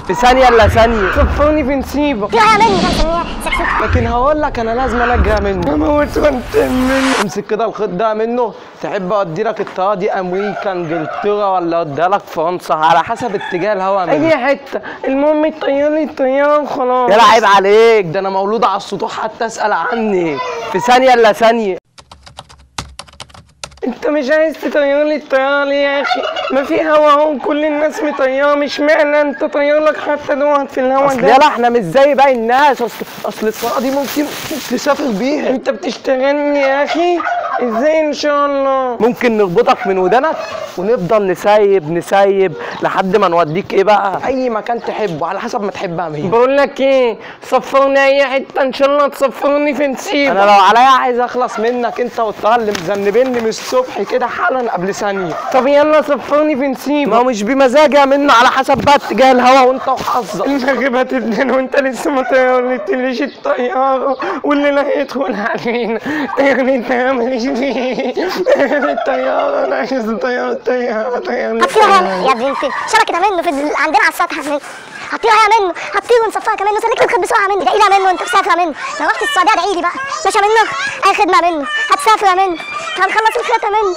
في ثانيه الا ثانيه صفرني في نسيبه طير يا مني بسميها سكسوكه لكن هقول لك انا لازم انجى منه اموت وانتم منه امسك كده الخيط ده منه تحب اودي لك الطياره دي امريكا انجلترا ولا اوديها لك فرنسا على حسب اتجاه الهواء اي حته المهم تطير لي الطياره وخلاص يا عيب عليك ده انا مولود على السطوح حتى اسال عني في ثانيه الا ثانيه انت مش عايز تطير لي الطياره ليه يا اخي ما في هوا اهو كل الناس مطيره مش معنى انت طير لك حتى دوت في الهوا اصل ده يلا احنا مش زي باقي الناس اصل اصل الطياره دي ممكن تسافر بيها انت بتشتغلني يا اخي ازاي ان شاء الله ممكن نربطك من ودانك ونفضل نسيب نسيب لحد ما نوديك ايه بقى اي مكان تحبه على حسب ما تحبها مين بقول لك ايه صفرني اي حته ان شاء الله تصفرني في نسيب انا لو عليا عايز اخلص منك انت والطياره اللي مذنبني من الصبح كده حالا قبل ثانيه طب يلا صفرني في نسيب ما هو مش بمزاجي يا منه على حسب بقى اتجاه الهوا وانت وحظك المغرب هتدن وانت لسه ما طيرتليش الطياره واللي لا هيدخل علينا طيرني تعملش فيه الطياره انا عايز الطياره الطياره طيرني هتطير يا يا ابني انت شبكه منه في ال- عندنا على السطح يا هتطير يا منه هتطير ونصفرك يا منه سلك الخيط بسرعه منه ده ايه ده يا منه انت مسافر يا منه لو رحت السعوديه ادعي لي بقى ماشي يا منه اي خدمه يا منه هتسافر يا منه هنخلص الخيط يا منه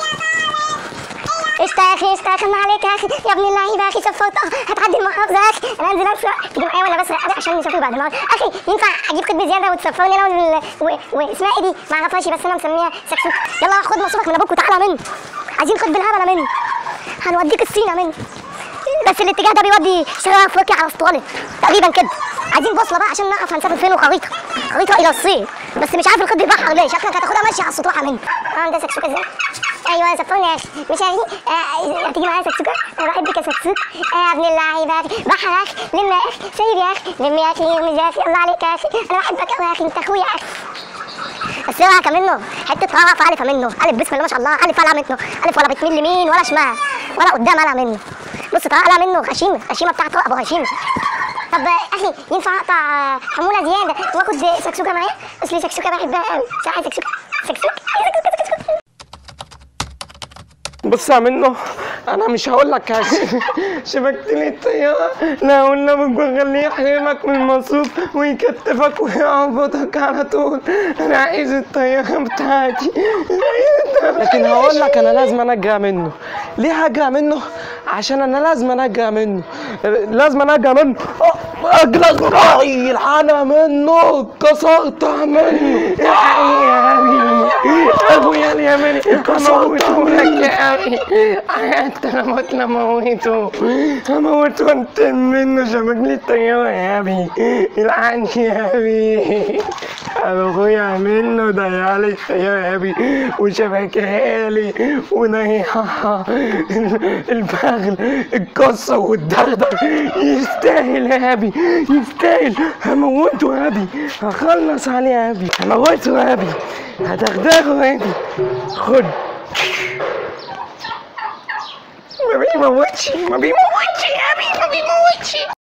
قشطة يا اخي قشطة خدمة عليك يا اخي يا ابن اللعيبة يا اخي سفرت اه هتعدي المحافظة يا اخي انا انزل اسرق تيجي معايا ولا بس عشان نسافر بعد ما اخي ينفع اجيب خيط بزيادة وتسفرني انا وال... و... واسمها ايه دي ما اعرفهاش بس انا مسميها سكسوك يلا خد مصروفك من ابوك وتعالى منه عايزين خد بالهبل يا منه هنوديك الصين يا منه بس الاتجاه ده بيودي شرق افريقيا على اسطوانه تقريبا كده عايزين بوصله بقى عشان نعرف هنسافر فين وخريطه خريطه الى الصين بس مش عارف الخط بيبحر ليه شكلك هتاخدها ماشيه على السطوحه منه اه ده سكسوكه ازاي ايوه سفرني يا اخي مش عايزين آه هتيجي معايا سكسوكه انا بحبك يا سكسوك آه يا ابن اللعيبه يا اخي بحر يا اخي لم يا اخي سيب يا اخي لم يا اخي ارمي يا اخي الله عليك يا اخي انا بحبك قوي يا اخي انت اخويا يا اخي بس اوعى منه حته طرف الف منه الف بسم الله ما شاء الله الف على منه الف ولا بتميل لمين ولا شمال ولا قدام على منه بص طالع منه غشيمه غشيمه بتاعته ابو غشيمه طب اخي ينفع اقطع حموله زياده واخد سكسوكه معايا اصل سكسوكه بحبها قوي صح سكسوكه سكسوكه سكسوكه سكسوكه بص يا منه انا مش هقول لك حاجه شبكت لي الطياره لا اقول لك خليه يحرمك من المصروف ويكتفك ويعبطك على طول انا عايز الطياره بتاعتي لكن هقول لك انا لازم انجى منه ليه هجرى منه عشان انا لازم انجى منه لازم انجى منه اجلك راعي الحانه منه كسرتها منه يا حبيبي ابويا اليمني هموته لك يا ابي انت لموت لموته هموت وانت منه شبك لي الطياره يا ابي العن يا ابي ابويا منه ضيع لي الطياره يا ابي وشبكها لي ونيحها البغل القصه والدغدغ يستاهل يا ابي يستاهل هموته يا ابي هخلص عليه يا ابي هموته يا ابي هدغدغه يا ابي خد ما بيموتش ما بيموتش يا ابي ما بيموتش